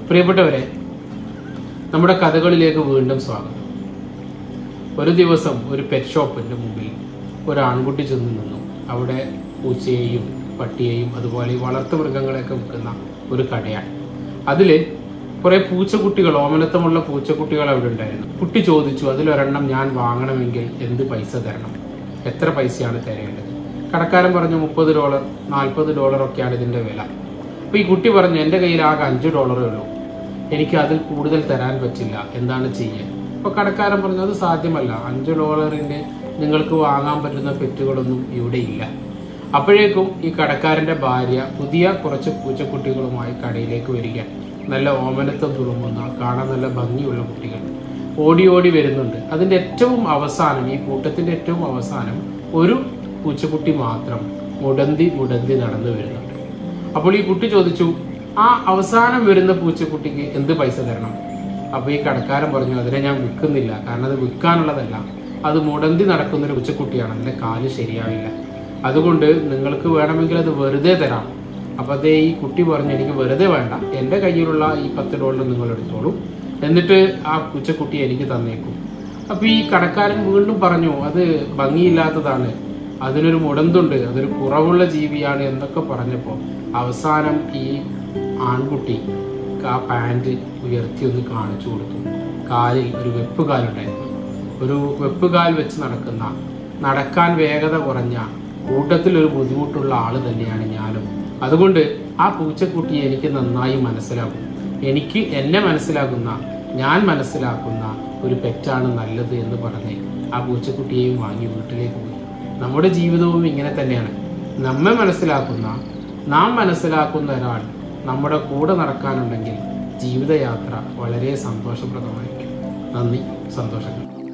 പ്രിയപ്പെട്ടവരെ നമ്മുടെ കഥകളിലേക്ക് വീണ്ടും സ്വാഗതം ഒരു ദിവസം ഒരു പെറ്റ് ഷോപ്പിന്റെ മുമ്പിൽ ഒരു ആൺകുട്ടി ചെന്ന് നിന്നു അവിടെ പൂച്ചയെയും പട്ടിയെയും അതുപോലെ ഈ വളർത്തു മൃഗങ്ങളെയൊക്കെ വിൽക്കുന്ന ഒരു കടയാണ് അതില് കുറെ പൂച്ചക്കുട്ടികൾ ഓമനത്തമുള്ള പൂച്ചക്കുട്ടികൾ അവിടെ ഉണ്ടായിരുന്നു കുട്ടി ചോദിച്ചു അതിലൊരെണ്ണം ഞാൻ വാങ്ങണമെങ്കിൽ എന്ത് പൈസ തരണം എത്ര പൈസയാണ് തരേണ്ടത് കടക്കാരൻ പറഞ്ഞു മുപ്പത് ഡോളർ നാൽപ്പത് ഡോളർ ഒക്കെയാണ് ഇതിന്റെ വില അപ്പൊ ഈ കുട്ടി പറഞ്ഞു എന്റെ കയ്യിൽ ആകെ അഞ്ച് ഡോളറേ ഉള്ളൂ എനിക്ക് അതിൽ കൂടുതൽ തരാൻ പറ്റില്ല എന്താണ് ചെയ്യുക അപ്പൊ കടക്കാരൻ പറഞ്ഞു അത് സാധ്യമല്ല അഞ്ച് ഡോളറിന്റെ നിങ്ങൾക്ക് വാങ്ങാൻ പറ്റുന്ന പെറ്റുകളൊന്നും ഇവിടെ ഇല്ല അപ്പോഴേക്കും ഈ കടക്കാരന്റെ ഭാര്യ പുതിയ കുറച്ച് പൂച്ചക്കുട്ടികളുമായി കടയിലേക്ക് വരിക നല്ല ഓമനത്വം തുളുമ്പുന്ന കാണാൻ നല്ല ഭംഗിയുള്ള കുട്ടികൾ ഓടി ഓടി വരുന്നുണ്ട് അതിന്റെ ഏറ്റവും അവസാനം ഈ കൂട്ടത്തിന്റെ ഏറ്റവും അവസാനം ഒരു പൂച്ചക്കുട്ടി മാത്രം മുടന്തി മുടന്തി നടന്നു വരുന്നുണ്ട് അപ്പോൾ ഈ കുട്ടി ചോദിച്ചു ആ അവസാനം വരുന്ന പൂച്ചക്കുട്ടിക്ക് എന്ത് പൈസ തരണം അപ്പൊ ഈ കടക്കാരൻ പറഞ്ഞു അതിനെ ഞാൻ വിൽക്കുന്നില്ല കാരണം അത് വിൽക്കാനുള്ളതല്ല അത് മുടന്തി നടക്കുന്ന ഒരു പൂച്ചക്കുട്ടിയാണ് അതിന്റെ കാല് ശരിയാവില്ല അതുകൊണ്ട് നിങ്ങൾക്ക് വേണമെങ്കിൽ അത് വെറുതെ തരാം അപ്പൊ അതേ ഈ കുട്ടി പറഞ്ഞു എനിക്ക് വെറുതെ വേണ്ട എന്റെ കയ്യിലുള്ള ഈ പത്ത് ഡോളർ നിങ്ങൾ എടുത്തോളൂ എന്നിട്ട് ആ പൂച്ചക്കുട്ടി എനിക്ക് തന്നേക്കും അപ്പൊ ഈ കടക്കാരൻ വീണ്ടും പറഞ്ഞു അത് ഭംഗിയില്ലാത്തതാണ് അതിനൊരു മുടന്തുണ്ട് അതൊരു കുറവുള്ള ജീവിയാണ് എന്നൊക്കെ പറഞ്ഞപ്പോൾ അവസാനം ഈ ആൺകുട്ടി ആ പാൻറ് ഉയർത്തി ഒന്ന് കാണിച്ചു കൊടുത്തു കാലിൽ ഒരു വെപ്പുകാലുണ്ടായിരുന്നു ഒരു വെപ്പുകാൽ വെച്ച് നടക്കുന്ന നടക്കാൻ വേഗത കുറഞ്ഞ കൂട്ടത്തിൽ ഒരു ബുദ്ധിമുട്ടുള്ള ആള് തന്നെയാണ് ഞാനും അതുകൊണ്ട് ആ പൂച്ചക്കുട്ടിയെ എനിക്ക് നന്നായി മനസ്സിലാകും എനിക്ക് എന്നെ മനസ്സിലാകുന്ന ഞാൻ മനസ്സിലാക്കുന്ന ഒരു പെറ്റാണ് നല്ലത് എന്ന് പറഞ്ഞ് ആ പൂച്ചക്കുട്ടിയെയും വാങ്ങി വീട്ടിലേക്ക് പോയി നമ്മുടെ ജീവിതവും ഇങ്ങനെ തന്നെയാണ് നമ്മെ മനസ്സിലാക്കുന്ന നാം മനസ്സിലാക്കുന്ന ഒരാൾ നമ്മുടെ കൂടെ നടക്കാനുണ്ടെങ്കിൽ ജീവിതയാത്ര വളരെ സന്തോഷപ്രദമായിരിക്കും നന്ദി സന്തോഷങ്ങൾ